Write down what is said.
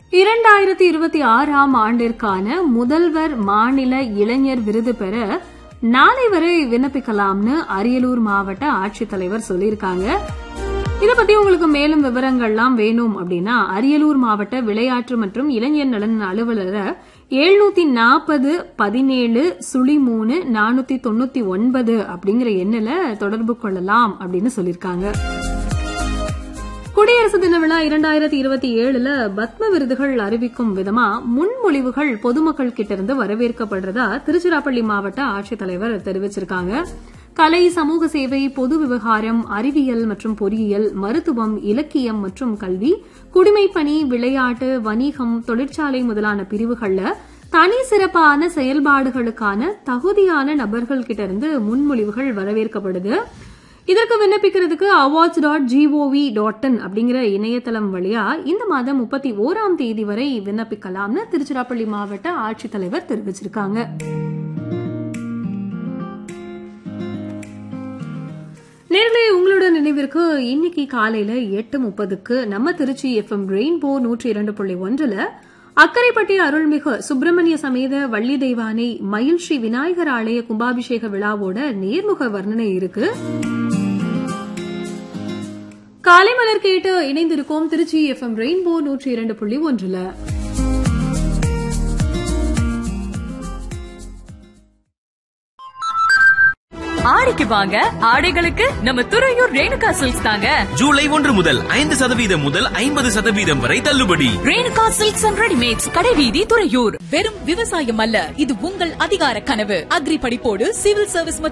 இரண்டாயிரத்தி இருபத்தி ஆறாம் ஆண்டிற்கான முதல்வர் மாநில இளைஞர் விருது பெற நாளை வரை விண்ணப்பிக்கலாம்னு அரியலூர் மாவட்ட ஆட்சித்தலைவர் சொல்லியிருக்காங்க இத பத்தி உங்களுக்கு மேலும் விவரங்கள்லாம் வேணும் அப்படின்னா அரியலூர் மாவட்ட விளையாட்டு மற்றும் இளைஞர் நலன் அலுவலரை எழுநூத்தி நாற்பது பதினேழு சுழி மூணு நானூத்தி தொண்ணூத்தி ஒன்பது அப்படிங்கிற எண்ணில் தொடர்பு கொள்ளலாம் அப்படின்னு சொல்லியிருக்காங்க குடியரசு தின விழா இரண்டாயிரத்தி இருபத்தி ஏழுல பத்ம விருதுகள் அறிவிக்கும் விதமா முன்மொழிவுகள் பொதுமக்கள் கிட்ட இருந்து வரவேற்கப்படுறதா திருச்சிராப்பள்ளி மாவட்ட ஆட்சித்தலைவர் தெரிவிச்சிருக்காங்க கலை சமூக சேவை பொது விவகாரம் அறிவியல் மற்றும் பொறியியல் மருத்துவம் இலக்கியம் மற்றும் கல்வி குடிமைப்பணி விளையாட்டு வணிகம் தொழிற்சாலை முதலான பிரிவுகள்ல தனி சிறப்பான செயல்பாடுகளுக்கான தகுதியான நபர்கள் கிட்ட இருந்து முன்மொழிவுகள் வரவேற்கப்படுது இதற்கு விண்ணப்பிக்கிறதுக்கு awards dot G O V dot in அப்படிங்கிற இணையதளம் வழியா இந்த மாதம் முப்பத்தி ஓராம் தேதி வரை விண்ணப்பிக்கலாம்னு திருச்சிராப்பள்ளி மாவட்ட ஆட்சித்தலைவர் தெரிவிச்சிருக்காங்க நேர்களே உங்களோட நினைவிற்கு இன்னைக்கு காலையில எட்டு முப்பதுக்கு நம்ம திருச்சி எஃப்எம் ரெயின்போ நூற்றி இரண்டு புள்ளி ஒன்றுல அக்கரைப்பட்டி அருள்மிகு சுப்பிரமணிய சமேத வள்ளி தெய்வானை மயில் ஸ்ரீ விநாயகர் ஆலய கும்பாபிஷேக விழாவோட நேர்முக வர்ணனை இருக்கு காலை மலர் கேட்டு இணைந்திருக்கோம் திருச்சி எஃப்எம் ரெயின்போ நூற்றி இரண்டு புள்ளி ஒன்றுல ஆடிக்கு வாங்க ஆடைகளுக்கு நம்ம துறையூர் ரேணுகா சில்க்ஸ் தாங்க ஜூலை ஒன்று முதல் ஐந்து சதவீதம் முதல் ஐம்பது சதவீதம் வரை தள்ளுபடி ரேணுகா சில்க்ஸ் அண்ட் ரெடிமேட்ஸ் கடைவீதி துறையூர் வெறும் விவசாயம் அல்ல இது உங்கள் அதிகார கனவு அக்ரி படிப்போடு சிவில் சர்வீஸ் மற்றும்